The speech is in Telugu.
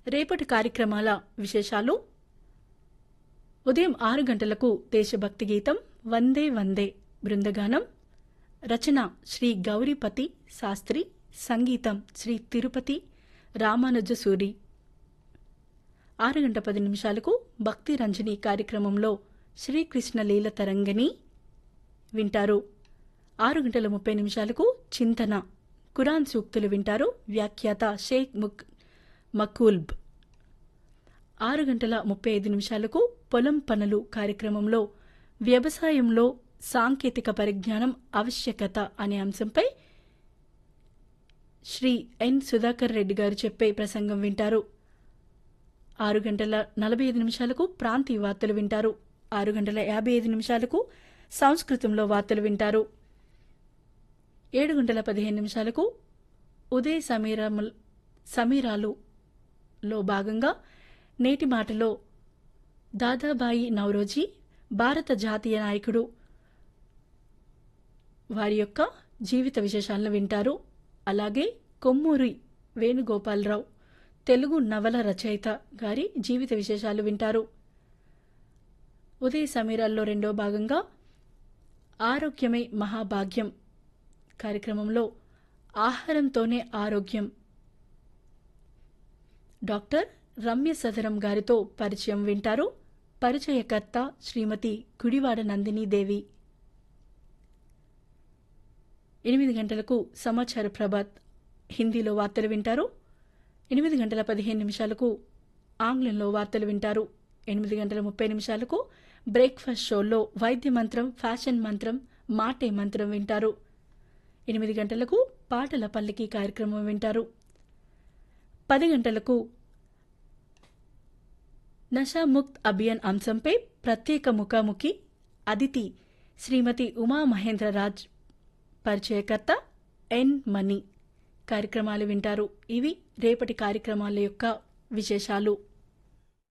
రేపటి కార్యక్రమాల విశేషాలు ఉదయం ఆరు గంటలకు దేశభక్తి గీతం వందే వందే బృందగానం రచన శ్రీ గౌరీపతి శాస్త్రి సంగీతం శ్రీ తిరుపతి రామానుజసూరి ఆరు గంట పది నిమిషాలకు భక్తి రంజని కార్యక్రమంలో శ్రీకృష్ణ లీల తరంగని వింటారు ఆరు గంటల ముప్పై నిమిషాలకు చింతన కురాన్ సూక్తులు వింటారు వ్యాఖ్యాత షేక్ ముక్ మకూల్బ్ ఆరు గంటల ముప్పై ఐదు నిమిషాలకు పొలం పనులు కార్యక్రమంలో వ్యవసాయంలో సాంకేతిక పరిజ్ఞానం ఆవశ్యకత అనే అంశంపై శ్రీ ఎన్ సుధాకర్ రెడ్డి గారు చెప్పే ప్రసంగం వింటారు ఆరు గంటల నలభై ఐదు నిమిషాలకు ప్రాంతీయ వార్తలు వింటారు ఆరు గంటల యాభై ఐదు నిమిషాలకు సంస్కృతంలో వార్తలు వింటారు ఏడు గంటల పదిహేను నిమిషాలకు ఉదయ సమీరముల్ సమీరాలులో భాగంగా నేటి మాటలో దాదాబాయి నవరోజీ భారత జాతీయ నాయకుడు వారి యొక్క జీవిత విశేషాలను వింటారు అలాగే కొమ్మూరి వేణుగోపాలరావు తెలుగు నవల రచయిత గారి జీవిత విశేషాలు వింటారు ఉదయ సమీరాల్లో రెండో భాగంగా ఆరోగ్యమే మహాభాగ్యం కార్యక్రమంలో ఆహారంతోనే ఆరోగ్యం డాక్టర్ రమ్య సదరం గారితో పరిచయం వింటారు పరిచయకర్త శ్రీమతి గుడివాడ నందిని దేవి ఎనిమిది గంటలకు సమాచార ప్రభాత్ హిందీలో వార్తలు వింటారు ఎనిమిది గంటల పదిహేను నిమిషాలకు ఆంగ్లంలో వార్తలు వింటారు ఎనిమిది గంటల ముప్పై నిమిషాలకు బ్రేక్ఫాస్ట్ షోలో వైద్య మంత్రం ఫ్యాషన్ మంత్రం మాటే మంత్రం వింటారు ఎనిమిది గంటలకు పాటల పల్లికి కార్యక్రమం వింటారు పది గంటలకు నషాముక్త్ అభియాన్ అంశంపై ప్రత్యేక ముఖాముఖి అదితి శ్రీమతి ఉమా మహేంద్రరాజ్ పరిచయకర్త ఎన్ మనీ కార్యక్రమాలు వింటారు ఇవి రేపటి కార్యక్రమాల యొక్క విశేషాలు